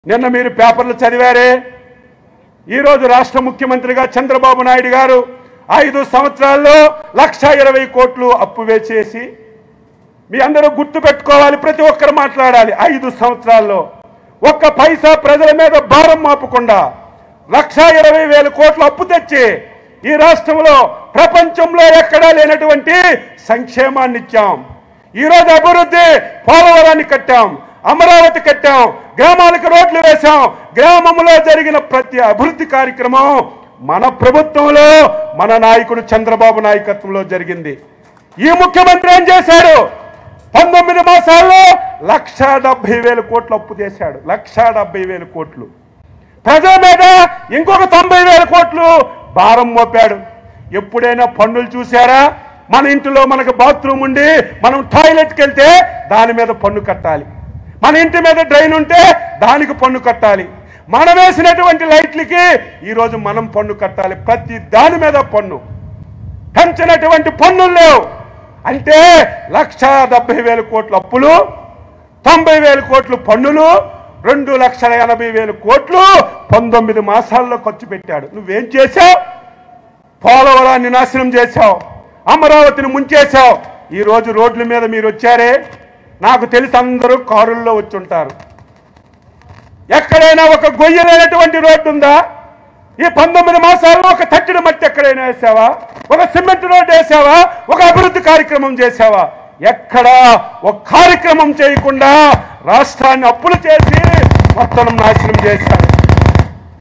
నిన్న మీరు పేపర్లు చదివారే ఈరోజు రాష్ట్ర ముఖ్యమంత్రిగా చంద్రబాబు నాయుడు గారు ఐదు సంవత్సరాల్లో లక్ష ఇరవై కోట్లు అప్పు వేచేసి మీ అందరూ గుర్తు పెట్టుకోవాలి ప్రతి ఒక్కరు మాట్లాడాలి ఐదు సంవత్సరాల్లో ఒక్క పైసా ప్రజల మీద భారం మాపకుండా లక్ష ఇరవై వేల కోట్లు అప్పు తెచ్చి ఈ రాష్ట్రంలో ప్రపంచంలో ఎక్కడా లేనటువంటి సంక్షేమాన్ని ఇచ్చాం ఈరోజు అభివృద్ధి పోలవరాన్ని కట్టాం అమరావతి కట్టాం గ్రామాలకు రోడ్లు వేశాం గ్రామంలో జరిగిన ప్రతి అభివృద్ధి కార్యక్రమం మన ప్రభుత్వంలో మన నాయకుడు చంద్రబాబు నాయకత్వంలో జరిగింది ఈ ముఖ్యమంత్రి ఏం చేశాడు పంతొమ్మిది మాసాల్లో లక్ష డెబ్బై వేల కోట్లు అప్పు చేశాడు లక్ష డెబ్బై వేల కోట్లు ప్రజల మీద ఇంకొక తొంభై వేల కోట్లు భారం మోపాడు ఎప్పుడైనా పన్నులు చూసారా మన ఇంటిలో మనకు బాత్రూమ్ ఉండి మనం టాయిలెట్కి వెళ్తే దాని మీద పన్ను కట్టాలి మన ఇంటి మీద డ్రైన్ ఉంటే దానికి పన్ను కట్టాలి మనం వేసినటువంటి లైట్లకి ఈరోజు మనం పన్ను కట్టాలి ప్రతి దాని మీద పన్ను పెంచినటువంటి పన్నులు లేవు అంటే లక్ష డెబ్బై వేల కోట్ల అప్పులు తొంభై వేల కోట్లు పన్నులు రెండు లక్షల ఎనభై వేల కోట్లు పంతొమ్మిది మాసాల్లో ఖర్చు పెట్టాడు నువ్వేం చేశావు పోలవరాన్ని నాశనం చేశావు అమరావతిని ముంచేశావు ఈ రోజు రోడ్ల మీద మీరు వచ్చారే నాకు తెలిసి అందరూ కారుల్లో వచ్చుంటారు ఎక్కడైనా ఒక గొయ్య లేనటువంటి రోడ్డు ఉందా ఈ పంతొమ్మిది మాసాల్లో ఒక తట్టిన మట్టి ఎక్కడైనా వేసావా ఒక సిమెంట్ రోడ్డు వేసావా ఒక అభివృద్ధి కార్యక్రమం చేసావా ఎక్కడా ఒక కార్యక్రమం చేయకుండా రాష్ట్రాన్ని అప్పులు చేసి మొత్తం నాశనం చేశారు